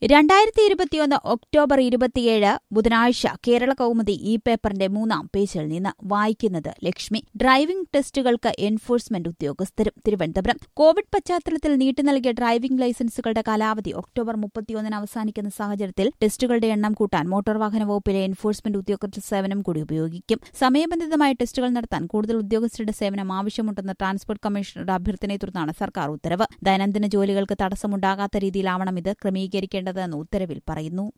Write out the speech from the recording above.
രണ്ടായിരത്തി ഇരുപത്തിയൊന്ന് ഒക്ടോബർ ഇരുപത്തിയേഴ് ബുധനാഴ്ച കേരള കൗമുദി ഈ പേപ്പറിന്റെ മൂന്നാം പേജിൽ നിന്ന് വായിക്കുന്നത് ലക്ഷ്മി ഡ്രൈവിംഗ് ടെസ്റ്റുകൾക്ക് എൻഫോഴ്സ്മെന്റ് ഉദ്യോഗസ്ഥരും തിരുവനന്തപുരം കോവിഡ് പശ്ചാത്തലത്തിൽ നീട്ടി നൽകിയ ഡ്രൈവിംഗ് ലൈസൻസുകളുടെ കാലാവധി ഒക്ടോബർ മുപ്പത്തിയൊന്നിന് അവസാനിക്കുന്ന സാഹചര്യത്തിൽ ടെസ്റ്റുകളുടെ എണ്ണം കൂട്ടാൻ മോട്ടോർ വാഹന വകുപ്പിലെ എൻഫോഴ്സ്മെന്റ് ഉദ്യോഗസ്ഥ സേവനം കൂടി ഉപയോഗിക്കും സമയബന്ധിതമായ ടെസ്റ്റുകൾ നടത്താൻ കൂടുതൽ ഉദ്യോഗസ്ഥരുടെ സേവനം ആവശ്യമുണ്ടെന്ന ട്രാൻസ്പോർട്ട് കമ്മീഷണറുടെ അഭ്യർത്ഥനയെ തുടർന്നാണ് സർക്കാർ ഉത്തരവ് ദൈനംദിന ജോലികൾക്ക് തടസ്സമുണ്ടാകാത്ത രീതിയിലാവണം ഇത് ക്രമീകരിക്കേണ്ടതെന്ന് ഉത്തരവിൽ പറയുന്നു